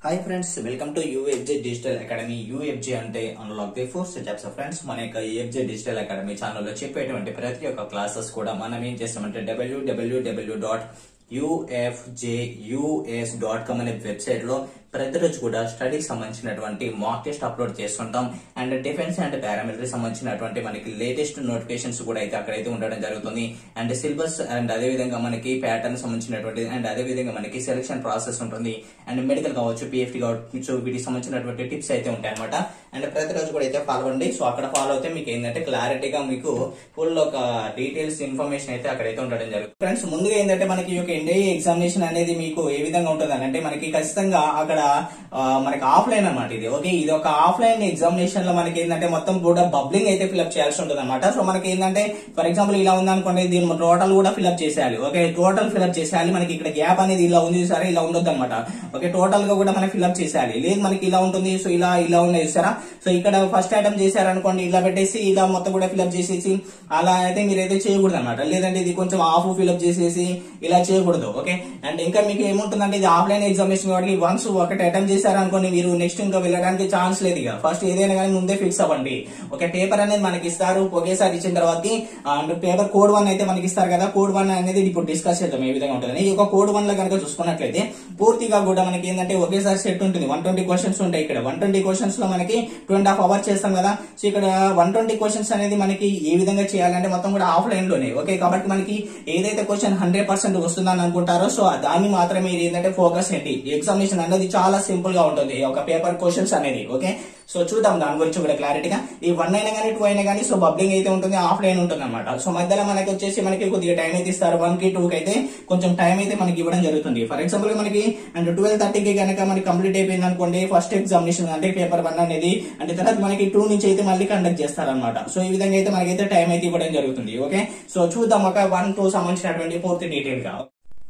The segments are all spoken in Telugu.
hi friends welcome to U F J digital academy U F J అంటే unlock the force steps friends మన యొక్క యూఎఫ్జే డిజిటల్ అకాడమీ ఛానల్లో చెప్పేటువంటి ప్రతి ఒక్క క్లాసెస్ కూడా మనం ఏం చేస్తామంటే W W W dot U F J U S dot com అనే వెబ్సైట్ లో ప్రతిరోజు కూడా స్టడీకి సంబంధించినటువంటి మాక్ టెస్ట్ అప్లోడ్ చేస్తుంటాం అండ్ డిఫెన్స్ అండ్ పారామిలిటరీ సంబంధించినటువంటి మనకి లేటెస్ట్ నోటిఫికేషన్స్ కూడా అయితే అక్కడైతే ఉండడం జరుగుతుంది అండ్ సిలబస్ అండ్ అదే విధంగా మనకి ప్యాటర్న్ సంబంధించినటువంటి అండ్ అదే విధంగా మనకి సెలక్షన్ ప్రాసెస్ ఉంటుంది అండ్ మెడికల్ కావచ్చు పిఎఫ్టీ కావచ్చు వీటికి సంబంధించినటువంటి టిప్స్ అయితే ఉంటాయి అనమాట అండ్ ప్రతిరోజు కూడా అయితే ఫాలో అవ్వండి సో అక్కడ ఫాలో అయితే మీకు ఏంటంటే క్లారిటీగా మీకు ఫుల్ ఒక డీటెయిల్స్ ఇన్ఫర్మేషన్ అయితే అక్కడైతే ఉండడం జరుగుతుంది ఫ్రెండ్స్ ముందుగా ఏంటంటే మనకి ఈ యొక్క ఎన్డీఏ ఎగ్జామినేషన్ అనేది మీకు ఏ విధంగా ఉంటుంది అంటే మనకి ఖచ్చితంగా అక్కడ ఆ, మనకి ఆఫ్లైన్ అన్నమాట ఇది ఓకే ఇది ఒక ఆఫ్లైన్ ఎగ్జామినేషన్ లో మనకి ఏంటంటే మొత్తం కూడా బబ్లింగ్ అయితే ఫిల్అప్ చేయాల్సి ఉంటుంది అనమాట సో మనకి ఏంటంటే ఫర్ ఎగ్జాంపుల్ ఇలా ఉంది అనుకోండి దీని టోటల్ కూడా ఫిల్అప్ చేసేయాలి ఓకే టోటల్ ఫిల్అప్ చేసేయాలి మనకి ఇక్కడ గ్యాప్ అనేది ఇలా ఉంది సరే ఇలా ఉండొద్దు అనమాట ఓకే టోటల్ గా కూడా మనం ఫిల్అప్ చేసేయాలి లేదు మనకి ఇలా ఉంటుంది సో ఇలా ఇలా ఉన్నాయి చూసారా సో ఇక్కడ ఫస్ట్ ఐటమ్ చేశారనుకోండి ఇలా పెట్టేసి ఇలా మొత్తం కూడా ఫిల్అప్ చేసేసి అలా అయితే మీరు అయితే చేయకూడదు అనమాట లేదంటే ఇది కొంచెం హాఫ్ ఫిల్అప్ చేసేసి ఇలా చేయకూడదు ఓకే అండ్ ఇంకా మీకు ఏముంటుందంటే ఇది ఆఫ్లైన్ ఎగ్జామినేషన్ కాబట్టి వన్స్ ఒకటి అటెంప్ట్ చేశారనుకోండి మీరు నెక్స్ట్ ఇంకా వెళ్ళడానికి ఛాన్స్ లేదు ఇక ఫస్ట్ ఏదైనా కానీ ముందే ఫిక్స్ అవ్వండి ఓకే పేపర్ అనేది మనకి ఇస్తారు ఒకేసారి ఇచ్చిన తర్వాత అండ్ పేపర్ కోడ్ వన్ అయితే మనకి ఇస్తారు కదా కోడ్ వన్ అనేది ఇప్పుడు డిస్కస్ చేద్దాం ఏ విధంగా ఉంటుంది ఈ యొక్క కోడ్ వన్ లో కనుక చూసుకున్నట్లయితే పూర్తిగా కూడా మనకి ఏంటంటే ఒకేసారి సెట్ ఉంటుంది వన్ ట్వంటీ క్వశ్చన్స్ ఉంటాయి ఇక్కడ వన్ ట్వంటీ క్వశ్చన్స్ లో మనకి టూ అండ్ హాఫ్ అవర్ చేస్తాం కదా సో ఇక్కడ వన్ ట్వంటీ క్వశ్చన్స్ అనేది మనకి ఏ విధంగా చేయాలంటే మొత్తం కూడా ఆఫ్లైన్ లోనే ఓకే కాబట్టి మనకి ఏదైతే క్వశ్చన్ హండ్రెడ్ పర్సెంట్ వస్తుందని అనుకుంటారో సో దాన్ని మాత్రమే మీరు ఏంటంటే ఫోకస్ ఏంటి ఎగ్జామినేషన్ అనేది చాలా సింపుల్ గా ఉంటుంది ఒక పేపర్ క్వశ్చన్స్ అనేది ఓకే సో చూద్దాం దాని గురించి కూడా క్లారిటీగా ఈ వన్ అయినా కానీ టూ అయినా కానీ సో బబ్లింగ్ అయితే ఉంటుంది ఆఫ్లైన్ ఉంటుంది అనమాట సో మధ్యలో మనకి వచ్చేసి మనకి కొద్దిగా టైం అయితే ఇస్తారు వన్ కి టూ కి అయితే కొంచెం టైం అయితే మనకి ఇవ్వడం జరుగుతుంది ఫర్ ఎగ్జాంపుల్ మనకి అండ్ ట్వెల్వ్ థర్టీకి కనుక మనకి కంప్లీట్ అయిపోయింది అనుకోండి ఫస్ట్ ఎగ్జామినేషన్ అంటే పేపర్ వన్ అనేది అంటే తర్వాత మనకి టూ నుంచి అయితే మళ్ళీ కండక్ట్ చేస్తారనమాట సో ఈ విధంగా అయితే మనకైతే టైం అయితే ఇవ్వడం జరుగుతుంది ఓకే సో చూద్దాం ఒక వన్ టూ సంబంధించినటువంటి పూర్తి డీటెయిల్ గా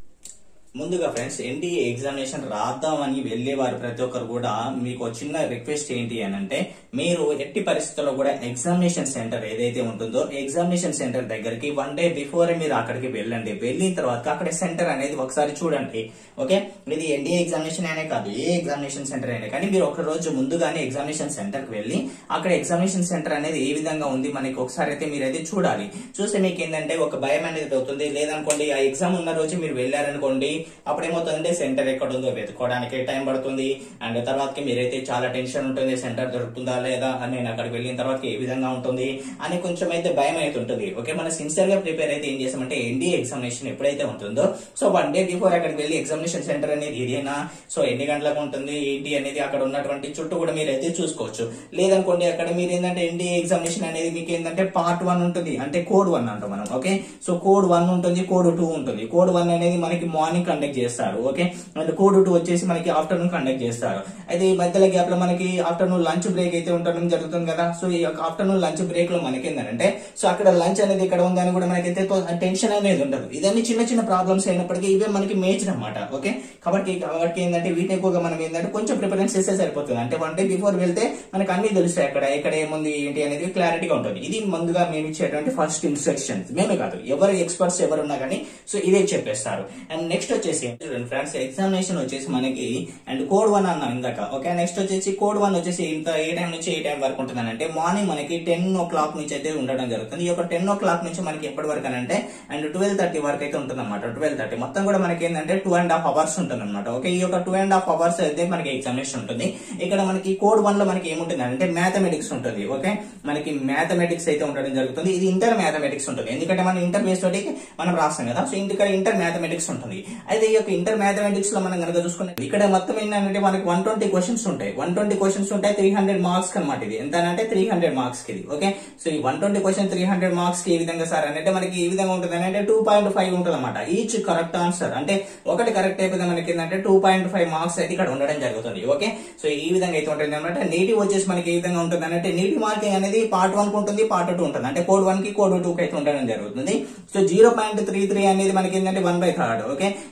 ముందుగా ఫ్రెండ్స్ ఎన్డీఏ ఎగ్జామినేషన్ రాద్దామని వెళ్లే వారు ప్రతి ఒక్కరు కూడా మీకు ఒక చిన్న రిక్వెస్ట్ ఏంటి అని అంటే మీరు ఎట్టి పరిస్థితుల్లో కూడా ఎగ్జామినేషన్ సెంటర్ ఏదైతే ఉంటుందో ఎగ్జామినేషన్ సెంటర్ దగ్గరికి వన్ డే బిఫోర్ మీరు అక్కడికి వెళ్ళండి వెళ్ళిన తర్వాత అక్కడ సెంటర్ అనేది ఒకసారి చూడండి ఓకే ఇది ఎన్డీఏ ఎగ్జామినేషన్ అనే కాదు ఏ ఎగ్జామినేషన్ సెంటర్ అయినా కానీ మీరు ఒక రోజు ముందుగానే ఎగ్జామినేషన్ సెంటర్ కి వెళ్ళి అక్కడ ఎగ్జామినేషన్ సెంటర్ అనేది ఏ విధంగా ఉంది మనకి ఒకసారి అయితే మీరు అయితే చూడాలి చూస్తే మీకు ఏంటంటే ఒక భయం అనేది అవుతుంది లేదనుకోండి ఆ ఎగ్జామ్ ఉన్న రోజు మీరు వెళ్ళారనుకోండి అప్పుడు ఏమవుతుందంటే సెంటర్ ఎక్కడ ఉందో వెతుకోవడానికి టైం పడుతుంది అండ్ తర్వాతకి మీరైతే చాలా టెన్షన్ ఉంటుంది సెంటర్ దొరుకుతుందా లేదా అని నేను అక్కడికి వెళ్ళిన తర్వాత ఏ విధంగా ఉంటుంది అని కొంచెం అయితే భయం అయితే ఉంటుంది ఓకే మన సిన్సియర్ గా ప్రిపేర్ అయితే ఏం చేసామంటే ఎన్డీఏ ఎగ్జామినేషన్ ఎప్పుడైతే ఉంటుందో సో వన్ డే బిఫోర్ అక్కడికి వెళ్ళి ఎగ్జామినేషన్ సెంటర్ అనేది ఇదేనా సో ఎన్ని గంటలకు ఉంటుంది ఏంటి అనేది అక్కడ ఉన్నటువంటి చుట్టూ కూడా మీరు అయితే చూసుకోవచ్చు లేదనుకోండి అక్కడ మీరు ఏంటంటే ఎన్డీఏ ఎగ్జామినేషన్ అనేది మీకు ఏంటంటే పార్ట్ వన్ ఉంటుంది అంటే కోడ్ వన్ అంటాం మనం ఓకే సో కోడ్ వన్ ఉంటుంది కోడ్ టూ ఉంటుంది కోడ్ వన్ అనేది మనకి మార్నింగ్ కండక్ట్ చేస్తారు ఓకే అండ్ కోడ్ టూ వచ్చేసి మనకి ఆఫ్టర్నూన్ కండక్ట్ చేస్తారు అయితే ఈ మధ్యలో గ్యాప్ లో మనకి ఆఫ్టర్నూన్ లంచ్ బ్రేక్ అయితే ఉండడం జరుగుతుంది కదా సో ఈ యొక్క ఆఫ్టర్నూన్ లంచ్ బ్రేక్ లో మనకి ఏంటంటే సో అక్కడ లంచ్ అనేది ఇక్కడ ఉందని కూడా మనకైతే టెన్షన్ అనేది ఉండదు ఇదన్నీ చిన్న చిన్న ప్రాబ్లమ్స్ అయినప్పటికీ ఇవే మనకి మేజర్ అనమాట ఓకే కాబట్టి కాబట్టి ఏంటంటే వీటి ఎక్కువగా మనం ఏంటంటే కొంచెం ప్రిపరేషన్ చేస్తే సరిపోతుంది అంటే వన్ డే బిఫోర్ వెళ్తే మనకి అన్ని తెలుస్తాయి అక్కడ ఎక్కడ ఏముంది ఏంటి అనేది క్లారిటీగా ఉంటుంది ఇది ముందుగా మేము ఇచ్చేటువంటి ఫస్ట్ ఇన్స్ట్రక్షన్స్ మేమే కాదు ఎవరు ఎక్స్పర్ట్స్ ఎవరు ఉన్నా కానీ సో ఇదే చెప్పేస్తారు అండ్ నెక్స్ట్ వచ్చేసి చూడండి ఫ్రెండ్స్ ఎగ్జామినేషన్ వచ్చేసి మనకి అండ్ కోడ్ వన్ అన్నాం ఇందాక ఓకే నెక్స్ట్ వచ్చేసి కోడ్ వన్ వచ్చేసి ఇంత ఏ టైం నుంచి ఏ టైం వరకు ఉంటుంది అంటే మార్నింగ్ మనకి టెన్ ఓ క్లాక్ నుంచి అయితే ఉండడం జరుగుతుంది ఈ యొక్క టెన్ ఓ క్లాక్ నుంచి మనకి ఎప్పటి వరకు అని అంటే అండ్ ట్వెల్వ్ థర్టీ వరకు అయితే ఉంటుంది అనమాట ట్వెల్వ్ థర్టీ మొత్తం కూడా మనకి ఏంటంటే టూ అండ్ హాఫ్ అవర్స్ ఉంటుంది అనమాట ఓకే ఈ యొక్క టూ అండ్ హాఫ్ అవర్స్ అయితే మనకి ఎగ్జామినేషన్ ఉంటుంది ఇక్కడ మనకి కోడ్ వన్ లో మనకి ఏముంటుంది అంటే మ్యాథమెటిక్స్ ఉంటుంది ఓకే మనకి మ్యాథమెటిక్స్ అయితే ఉండడం జరుగుతుంది ఇది ఇంటర్ మ్యాథమెటిక్స్ ఉంటుంది ఎందుకంటే మనం ఇంటర్ బేస్ తోటి మనం రాస్తాం కదా సో ఇక్కడ ఇంటర్ మ్యాథమెటిక్స్ ఉంటుంది అయితే ఈ యొక్క ఇంటర్ మ్యాథమెటిక్స్ లో మనం కనుక చూసుకుంటే ఇక్కడ మొత్తం ఏంటంటే మనకి వన్ ట్వంటీ క్వశ్చన్స్ ఉంటాయి వన్ ట్వంటీ క్వశ్చన్స్ ఉంటాయి త్రీ హండ్రెడ్ మార్క్స్ అనమాట ఇది ఎంత అంటే త్రీ హండ్రెడ్ మార్క్స్ కి ఇది ఓకే సో ఈ one twenty question three hundred marks కి ఏ విధంగా సార్ అంటే మనకి ఈ విధంగా ఉంటుంది అంటే టూ పాయింట్ ఫైవ్ ఉంటుంది అనమాట ఈచ్ కరెక్ట్ ఆన్సర్ అంటే ఒకటి కరెక్ట్ అయిపోతే మనకి ఏంటంటే టూ పాయింట్ ఫైవ్ మార్క్స్ అయితే ఇక్కడ ఉండడం జరుగుతుంది ఓకే సో ఈ విధంగా అయితే ఉంటుంది అనమాట నీటి వచ్చేసి మనకి ఏ విధంగా ఉంటుంది అంటే నీటి మార్కింగ్ అనేది పార్ట్ వన్ కు ఉంటుంది పార్ట్ టూ ఉంటుంది అంటే కోడ్ వన్ కి కోడ్ టూ కి అయితే ఉండడం జరుగుతుంది so zero point three three అనేది మనకి ఏంటంటే one by third okay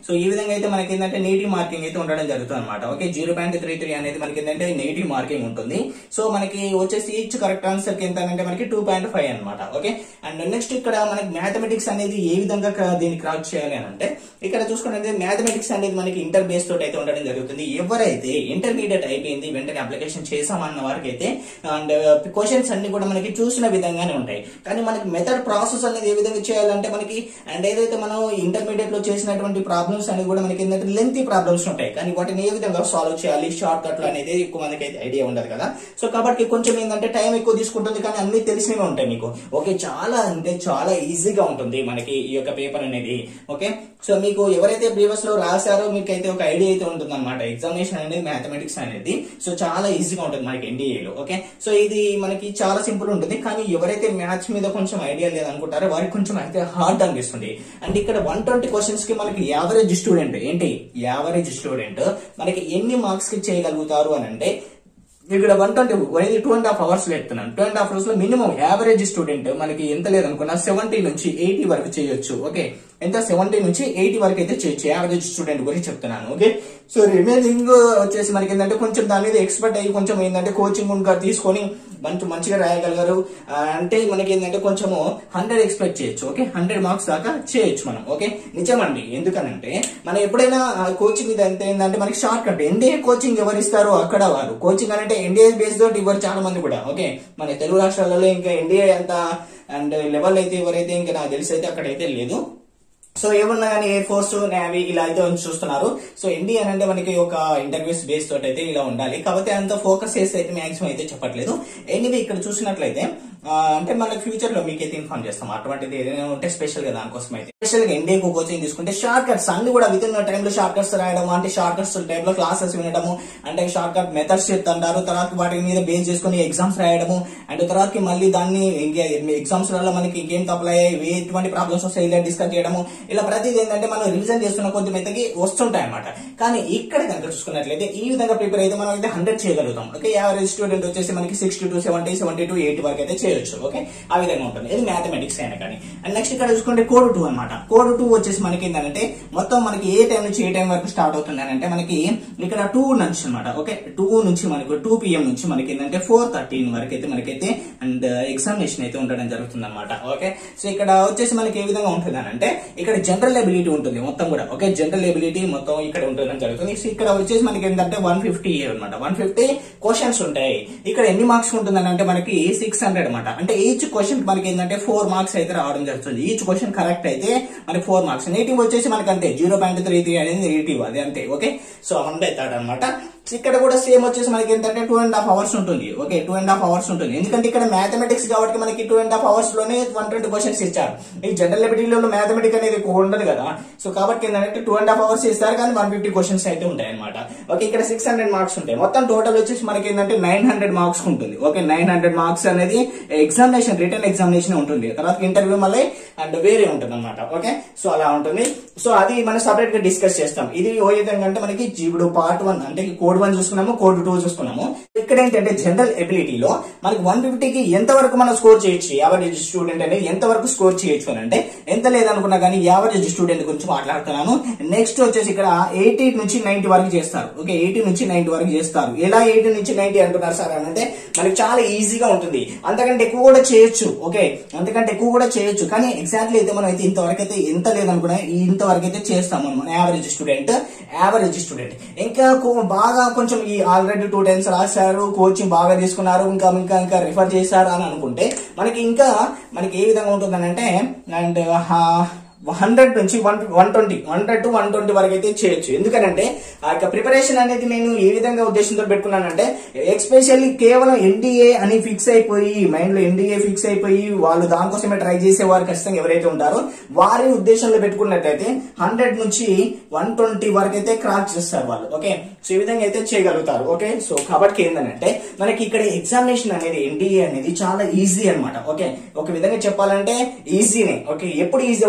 so ఈ విధంగా అయితే మనకి ఏంటంటే నెగిటివ్ మార్కింగ్ అయితే ఉండడం జరుగుతుంది అనమాట okay zero point three three అనేది మనకి ఏంటంటే నెగిటివ్ మార్కింగ్ ఉంటుంది సో మనకి వచ్చేసి ఈచ్ కరెక్ట్ ఆన్సర్ కి ఎంత అంటే మనకి టూ పాయింట్ ఫైవ్ అనమాట ఓకే అండ్ నెక్స్ట్ ఇక్కడ మనకి మ్యాథమెటిక్స్ అనేది ఏ విధంగా క- దీన్ని క్రాక్ చేయాలి అని అంటే ఇక్కడ చూసుకుంటే మ్యాథమెటిక్స్ అనేది మనకి ఇంటర్ బేస్ తోటి అయితే ఉండడం జరుగుతుంది ఎవరైతే ఇంటర్మీడియట్ అయిపోయింది వెంటనే అప్లికేషన్ చేసామన్న వారికి అయితే అండ్ క్వశ్చన్స్ అన్ని కూడా మనకి చూసిన విధంగానే ఉంటాయి కానీ మనకి మెథడ్ ప్రాసెస్ అనేది ఏ విధంగా చేయాలంటే మనకి అండ్ ఏదైతే మనం ఇంటర్మీడియట్ లో చేసినటువంటి ప్రాబ్లమ్స్ అనేది కూడా మనకి ఏంటంటే లెంతీ ప్రాబ్లమ్స్ ఉంటాయి కానీ వాటిని ఏ విధంగా సాల్వ్ చేయాలి షార్ట్ కట్లు అనేది ఎక్కువ మందికి అయితే ఐడియా ఉండదు కదా సో కాబట్టి కొంచెం ఏంటంటే టైం ఎక్కువ తీసుకుంటుంది కానీ అన్ని తెలిసినవి ఉంటాయి మీకు ఓకే చాలా అంటే చాలా ఈజీగా ఉంటుంది మనకి ఈ యొక్క పేపర్ అనేది ఓకే సో మీకు ఎవరైతే ప్రీవియస్ లో రాశారో మీకు అయితే ఒక ఐడియా అయితే ఉంటుంది అనమాట ఎగ్జామినేషన్ అనేది మ్యాథమెటిక్స్ అనేది సో చాలా ఈజీగా ఉంటుంది మనకి ఎన్డీఏలో ఓకే సో ఇది మనకి చాలా సింపుల్ ఉంటుంది కానీ ఎవరైతే మ్యాథ్స్ మీద కొంచెం ఐడియా లేదనుకుంటారో వారికి కొంచెం అయితే హార్డ్ అనిపిస్తుంది అండ్ ఇక్కడ వన్ ట్వంటీ క్వశ్చన్స్ కి మనకి యావరేజ్ స్టూడెంట్ ఏంటి యావరేజ్ స్టూడెంట్ మనకి ఎన్ని మార్క్స్ కి చేయగలుగుతారు అని అంటే ఇక్కడ one twenty two and half hours లో చెప్తున్నాను టూ అండ్ హాఫ్ అవర్స్ లో మినిమం యావరేజ్ స్టూడెంట్ మనకి ఎంత లేదనుకున్నా సెవెంటీ నుంచి ఎయిటీ వరకు చేయొచ్చు ఓకే ఎంత సెవెంటీ నుంచి ఎయిటీ వరకు అయితే చేయొచ్చు యావరేజ్ స్టూడెంట్ గురించి చెప్తున్నాను ఓకే సో రిమైనింగ్ వచ్చేసి మనకి ఏంటంటే కొంచెం దాని మీద ఎక్స్పర్ట్ అయ్యి కొంచెం ఏంటంటే కోచింగ్ ఇంకా తీసుకొని మంచి మంచిగా రాయగలగారు ఆ, అంటే మనకి ఏంటంటే కొంచెము హండ్రెడ్ ఎక్స్పెక్ట్ చేయొచ్చు ఓకే హండ్రెడ్ మార్క్స్ దాకా చేయొచ్చు మనం ఓకే నిజమండి ఎందుకనంటే మనం ఎప్పుడైనా కోచింగ్ ఇది అంటే ఏంటంటే మనకి షార్ట్ కట్ ఎన్డీఏ కోచింగ్ ఎవరు ఇస్తారో అక్కడ వారు కోచింగ్ అంటే ఎన్డీఏ బేస్ తోటి ఇవ్వరు చాలా మంది కూడా ఓకే మన తెలుగు రాష్ట్రాలలో ఇంకా ఎన్డీఏ అంత అండ్ లెవెల్ అయితే ఎవరైతే ఇంకా నాకు తెలిసి అయితే అక్కడైతే లేదు సో ఏమన్నా కానీ ఎయిర్ ఫోర్స్ నేవీ ఇలా అయితే ఉంచి చూస్తున్నారు సో ఎన్డీఏ అంటే మనకి ఒక ఇంటర్వ్యూస్ బేస్ తోటి అయితే ఇలా ఉండాలి కాబట్టి అంత ఫోకస్ చేసి అయితే మాక్సిమం అయితే చెప్పట్లేదు ఎనీవే ఇక్కడ చూసినట్లయితే ఆ, అంటే మన ఫ్యూచర్ లో మీకైతే ఇన్ఫార్మ్ చేస్తాం అటువంటిది ఏదైనా ఉంటే స్పెషల్ గా దానికోసం అయితే స్పెషల్ గా ఎన్డీఏ కోచింగ్ తీసుకుంటే షార్ట్ కట్స్ అన్ని కూడా విత్ ఇన్ టైమ్ లో షార్ట్ కట్స్ రాయడం అంటే షార్ట్ కట్స్ టైప్ లో క్లాసెస్ వినడము అంటే షార్ట్ కట్ మెథడ్స్ చెప్తుంటారు తర్వాత వాటి మీద బేస్ చేసుకుని ఎగ్జామ్స్ రాయడము అండ్ తర్వాత మళ్ళీ దాన్ని ఎగ్జామ్స్ వల్ల మనకి ఇంకేం అప్లై అయ్యాయి ఎటువంటి ప్రాబ్లమ్స్ వస్తాయి ఇలా డిస్కస్ చేయడము ఇలా ప్రతిదీ ఏంటంటే మనం రివిజన్ చేస్తున్న కొద్ది మెత్తకి వస్తుంటాయి అన్నమాట కానీ ఇక్కడ కనుక చూసుకున్నట్లయితే ఈ విధంగా ప్రిపేర్ అయితే మనం అయితే హండ్రెడ్ చేయగలుగుతాం ఓకే యావరేజ్ స్టూడెంట్ వచ్చేసి మనకి sixty to seventy seventy to eighty వరకు అయితే చేయొచ్చు ఓకే ఆ విధంగా ఉంటుంది ఇది మ్యాథమెటిక్స్ అయినా కానీ అండ్ నెక్స్ట్ ఇక్కడ చూసుకుంటే కోడ్ టూ అనమాట కోడ్ టూ వచ్చేసి మనకి ఏంటంటే మొత్తం మనకి ఏ టైం నుంచి ఏ టైం వరకు స్టార్ట్ అవుతుంది అని అంటే మనకి ఇక్కడ టూ నుంచి అనమాట ఓకే టూ నుంచి మనకు టూ పిఎం నుంచి మనకి ఏంటంటే ఫోర్ థర్టీన్ వరకు అయితే మనకైతే అండ్ ఎగ్జామినేషన్ అయితే ఉండడం జరుగుతుంది అనమాట ఓకే సో ఇక్కడ వచ్చేసి మనకి ఏ విధంగా ఉంటుంది అని అంటే ఇక్కడ జనరల్ ఎబిలిటీ ఉంటుంది మొత్తం కూడా ఓకే జనరల్ ఎబిలిటీ మొత్తం ఇక్కడ ఉండడం జరుగుతుంది సో ఇక్కడ వచ్చేసి మనకి ఏంటంటే వన్ ఫిఫ్టీ అనమాట వన్ ఫిఫ్టీ క్వశ్చన్స్ ఉంటాయి ఇక్కడ ఎన్ని మార్క్స్ ఉంటుందని అంటే మనకి సిక్స్ హండ్రెడ్ అనమాట అంటే ఈచ్ క్వశ్చన్ మనకి ఏంటంటే ఫోర్ మార్క్స్ అయితే రావడం జరుగుతుంది ఈచ్ క్వశ్చన్ కరెక్ట్ అయితే మనకి ఫోర్ మార్క్స్ నెగిటివ్ వచ్చేసి మనకి అంతే జీరో పాయింట్ త్రీ త్రీ అనేది నెగిటివ్ అది అంతే ఓకే సో హండ్రెడ్ అవుతాడు అనమాట ఇక్కడ కూడా సేమ్ వచ్చేసి మనకి ఏంటంటే టూ అండ్ హాఫ్ అవర్స్ ఉంటుంది okay two and half hours ఉంటుంది ఎందుకంటే ఇక్కడ మ్యాథమెటిక్స్ కాబట్టి మనకి టూ అండ్ హాఫ్ అవర్స్ లోనే వన్ ట్వంటీ క్వశ్చన్స్ ఇచ్చారు ఈ జనరల్ ఎబిలిటీలో మ్యాథమెటిక్ అనేది ఎక్కువ ఉండదు కదా సో కాబట్టి ఏంటంటే టూ అండ్ హాఫ్ అవర్స్ ఇస్తారు కానీ వన్ ఫిఫ్టీ క్వశ్చన్స్ అయితే ఉంటాయి అనమాట ఓకే ఇక్కడ సిక్స్ హండ్రెడ్ మార్క్స్ ఉంటాయి మొత్తం టోటల్ వచ్చేసి మనకి ఏంటంటే నైన్ హండ్రెడ్ మార్క్స్ ఉంటుంది ఓకే నైన్ హండ్రెడ్ మార్క్స్ అనేది ఎగ్జామినేషన్ రిటర్న్ ఎగ్జామినేషన్ ఉంటుంది తర్వాత ఇంటర్వ్యూ మళ్ళీ అండ్ వేరే ఉంటుంది అనమాట ఓకే సో అలా ఉంటుంది సో అది మనం సపరేట్ గా డిస్కస్ చేస్తాం ఇది ఓ విధంగా అంటే మనకి ఇప్పుడు పార్ట్ వన్ అంటే కోడ్ వన్ చూసుకున్నాము కోడ్ టూ చూసుకున్నాము ఇక్కడ ఏంటంటే జనరల్ ఎబిలిటీలో మనకి వన్ ఫిఫ్టీకి ఎంత వరకు మనం స్కోర్ చేయొచ్చు యావరేజ్ స్టూడెంట్ అనేది ఎంత వరకు స్కోర్ చేయొచ్చు అని అంటే ఎంత లేదనుకున్నా కానీ యావరేజ్ స్టూడెంట్ గురించి మాట్లాడుతున్నాను నెక్స్ట్ వచ్చేసి ఇక్కడ ఎయిటీ నుంచి నైన్టీ వరకు చేస్తారు ఓకే ఎయిటీ నుంచి నైన్టీ వరకు చేస్తారు ఎలా ఎయిటీ నుంచి నైన్టీ అంటున్నారు సార్ అని అంటే మనకి చాలా ఈజీగా ఉంటుంది అంతకంటే ఎక్కువ కూడా చేయొచ్చు ఓకే అంతకంటే ఎక్కువ కూడా చేయొచ్చు కానీ ఎగ్జాక్ట్లీ అయితే మనం అయితే ఇంతవరకు అయితే ఎంత లేదనుకున్నా ఇంతవరకు అయితే చేస్తాం మనం యావరేజ్ స్టూడెంట్ యావరేజ్ స్టూడెంట్ ఇంకా కో- బాగా కొంచెం ఈ ఆల్రెడీ టూ టైమ్స్ రాశారు కోచింగ్ బాగా తీసుకున్నారు ఇంకా ఇంకా ఇంకా రిఫర్ చేశారు అని అనుకుంటే మనకి ఇంకా మనకి ఏ విధంగా ఉంటుందని అంటే అండ్ హండ్రెడ్ నుంచి one one twenty hundred to one twenty వరకు అయితే చేయొచ్చు ఎందుకనంటే ఆ యొక్క ప్రిపరేషన్ అనేది నేను ఏ విధంగా ఉద్దేశంతో పెట్టుకున్నానంటే ఎక్స్పెషల్లీ కేవలం ఎన్డీఏ అని ఫిక్స్ అయిపోయి మైండ్ లో ఎన్డీఏ ఫిక్స్ అయిపోయి వాళ్ళు దానికోసమే ట్రై చేసే వారు ఖచ్చితంగా ఎవరైతే ఉంటారో వారి ఉద్దేశంలో పెట్టుకున్నట్టయితే హండ్రెడ్ నుంచి వన్ ట్వంటీ వరకు అయితే క్రాక్ చేస్తారు వాళ్ళు ఓకే సో ఈ విధంగా అయితే చేయగలుగుతారు ఓకే సో కాబట్టి ఏంటంటే మనకి ఇక్కడ ఎగ్జామినేషన్ అనేది ఎన్డీఏ అనేది చాలా ఈజీ అన్నమాట ఓకే ఒక విధంగా చెప్పాలంటే ఈజీనే ఓకే ఎప్పుడు ఈజీ అవుతుంది అంటే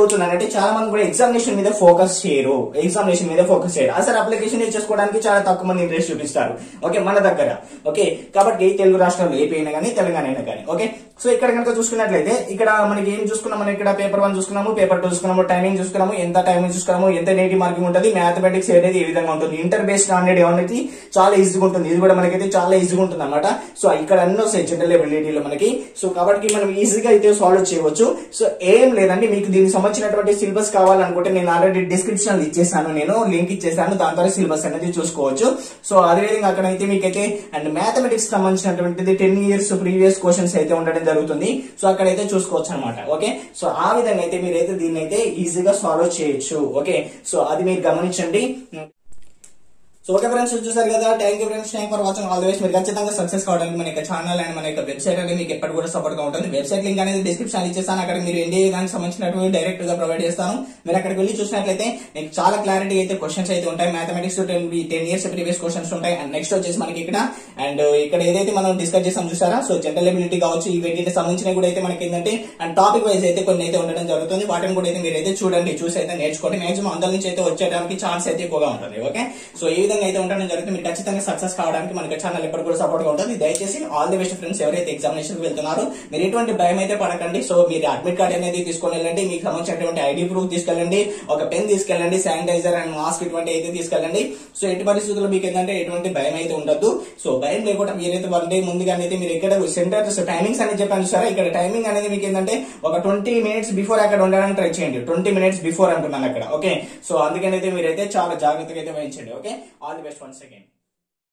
చాలా మంది కూడా ఎగ్జామినేషన్ మీద ఫోకస్ చేయరు ఎగ్జామినేషన్ మీద ఫోకస్ చేయరు అసలు అప్లికేషన్ చేసుకోవడానికి చాలా తక్కువ మంది ఇంట్రెస్ట్ చూపిస్తారు ఓకే మన దగ్గర ఓకే కాబట్టి తెలుగు రాష్ట్రాలు ఏపీ అయినా కానీ తెలంగాణ అయినా కానీ ఓకే సో ఇక్కడ కనుక చూసుకున్నట్లయితే ఇక్కడ మనకి ఏం చూసుకున్నాం మనం ఇక్కడ పేపర్ వన్ చూసుకున్నాము పేపర్ టూ చూసుకున్నాము టైమింగ్ చూసుకున్నాము ఎంత టైమింగ్ చూసుకున్నాము ఎంత నేటి మార్కింగ్ ఉంటుంది మ్యాథమెటిక్స్ అనేది ఈ విధంగా ఉంటుంది ఇంటర్ బేస్డ్ అనేది అనేది చాలా ఈజీగా ఉంటుంది ఇది కూడా మనకైతే చాలా ఈజీగా ఉంటుంది అనమాట సో ఇక్కడ అన్ని వస్తాయి జనరల్ ఎబిలిటీలో మనకి సో కాబట్టి మనం ఈజీగా అయితే సాల్వ్ చేయవచ్చు సో ఏం లేదండి మీకు దీనికి సంబంధించినటువంటి సిలబస్ కావాలనుకుంటే నేను ఆల్రెడీ డిస్క్రిప్షన్ ఇచ్చేసాను నేను లింక్ ఇచ్చేసాను దాని ద్వారా సిలబస్ అనేది చూసుకోవచ్చు సో అదేవిధంగా అక్కడైతే మీకైతే అండ్ మ్యాథమెటిక్స్ సంబంధించినటువంటిది టెన్ ఇయర్స్ ప్రీవియస్ క్వశ్చన్స్ అయితే ఉండడం జరుగుతుంది సో అక్కడైతే చూసుకోవచ్చు అనమాట ఓకే సో ఆ విధంగా అయితే మీరైతే దీన్ని అయితే ఈజీగా సాల్వ్ చేయొచ్చు ఓకే సో అది మీరు గమనించండి సో ఓకే ఫ్రెండ్స్ చూసారు కదా thank you friends thank for watching all the ways మీరు ఖచ్చితంగా సక్సెస్ కావడానికి మన యొక్క ఛానల్ అండ్ మన యొక్క వెబ్సైట్ అనేది మీకు ఎప్పటి కూడా సపోర్ట్ గా ఉంటుంది వెబ్సైట్ లింక్ అనేది డిస్క్రిప్షన్ ఇచ్చేస్తాను అక్కడ మీరు ఎన్డీఏ దానికి సంబంధించినటువంటి డైరెక్ట్ గా ప్రొవైడ్ చేస్తాను మీరు అక్కడికి వెళ్ళి చూసినట్లయితే మీకు చాలా క్లారిటీ అయితే క్వశ్చన్స్ అయితే ఉంటాయి mathematics ten ten years previous questions ఉంటాయి అండ్ నెక్స్ట్ వచ్చేసి మనకి ఇక్కడ అండ్ ఇక్కడ ఏదైతే మనం డిస్కస్ చేసాం చూసారా సో జనరల్ ఎబిలిటీ కావచ్చు ఈ వీటికి సంబంధించినవి కూడా అయితే మనకి ఏంటంటే అండ్ టాపిక్ వైజ్ అయితే కొన్ని అయితే ఉండడం జరుగుతుంది వాటిని కూడా అయితే మీరైతే చూడండి చూసి అయితే నేర్చుకోండి మాక్సిమం అందరి నుంచి అయితే వచ్చేయడానికి ఛాన్స్ అయితే ఎక్కువగా ఉంటుంది ఓకే సో ఈ విధంగా అయితే ఉండడం జరుగుతుంది మీరు ఖచ్చితంగా సక్సెస్ కావడానికి మనకి ఛానల్ ఎప్పుడు కూడా సపోర్ట్ గా ఉంటుంది దయచేసి ఆల్ ది బెస్ట్ ఫ్రెండ్స్ ఎవరైతే ఎగ్జామినేషన్ కి వెళ్తున్నారో మీరు ఎటువంటి భయం అయితే పడకండి సో మీరు అడ్మిట్ కార్డ్ అనేది తీసుకొని వెళ్ళండి మీకు సంబంధించినటువంటి ఐడి ప్రూఫ్ తీసుకెళ్ళండి ఒక పెన్ తీసుకెళ్ళండి శానిటైజర్ అండ్ మాస్క్ ఇటువంటి అయితే తీసుకెళ్ళండి సో ఎట్టి పరిస్థితుల్లో మీకు ఏంటంటే ఎటువంటి భయం అయితే ఉండదు సో భయం లేకుండా మీరైతే వన్ డే ముందుగానే అయితే మీరు ఎక్కడ సెంటర్ టైమింగ్స్ అనేది చెప్పాను చూసారా ఇక్కడ టైమింగ్ అనేది మీకు ఏంటంటే ఒక ట్వంటీ మినిట్స్ బిఫోర్ అక్కడ ఉండడానికి ట్రై చేయండి ట్వంటీ మినిట్స్ బిఫోర్ అంటున్నాను అక్కడ ఓకే సో అందుకనైతే మీరైతే చాలా జాగ్రత్తగా అయితే వహించండి okay all the best one second